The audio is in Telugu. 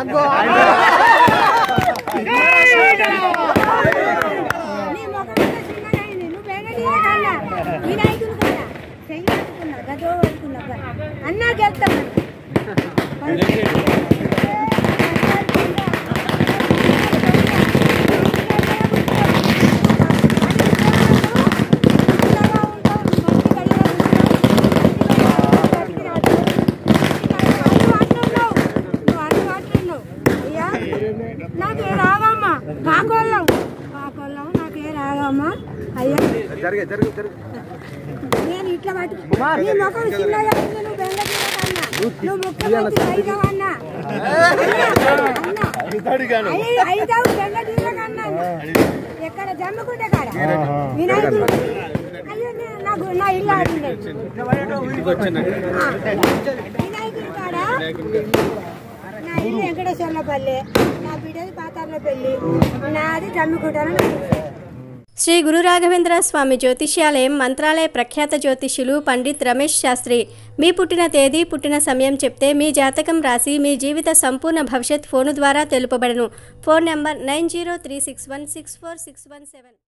మొగ్గు నీ ముఖం అంతా చిన్నగా అయింది. నువ్వు వెంకటయ్య కన్నా వినాయకుడు కన్నా చెయ్యనుకున్నా గదో అనుకున్నా అన్నా గెలుస్తామని నాకే రాగమ్మా కాకోళ్ళం కాకోళ్ళం నాకే రాగమ్మా అయ్యా నేను ఇట్లా పట్టు నీ ముఖం చిన్నగా ఉంది నువ్వు బెంగళూరు కన్నా నువ్వు ముఖ్యమంత్రి అయినవన్నా ఐదావు బెంగళూరు కన్నా ఎక్కడ జమ్ముకుంటే కాడ వినాయకుడు అయ్యో నేను- నాకు నా ఇల్లు ఆడింది వినాయకుడి కాడ నా ఇల్లు వెంకటేశ్వర్లపల్లి నా బిడ్డది పాతార్ల పెళ్లి నాది జమ్మికుంటాను శ్రీ గురు రాఘవేంద్ర స్వామి జ్యోతిష్యాలయం మంత్రాలయ ప్రఖ్యాత జ్యోతిష్యులు పండిత్ రమేష్ శాస్త్రి మీ పుట్టిన తేదీ పుట్టిన సమయం చెప్తే మీ జాతకం రాసి మీ జీవిత సంపూర్ణ భవిష్యత్ ఫోను ద్వారా తెలుపబడను phone number nine zero three six one six four six one seven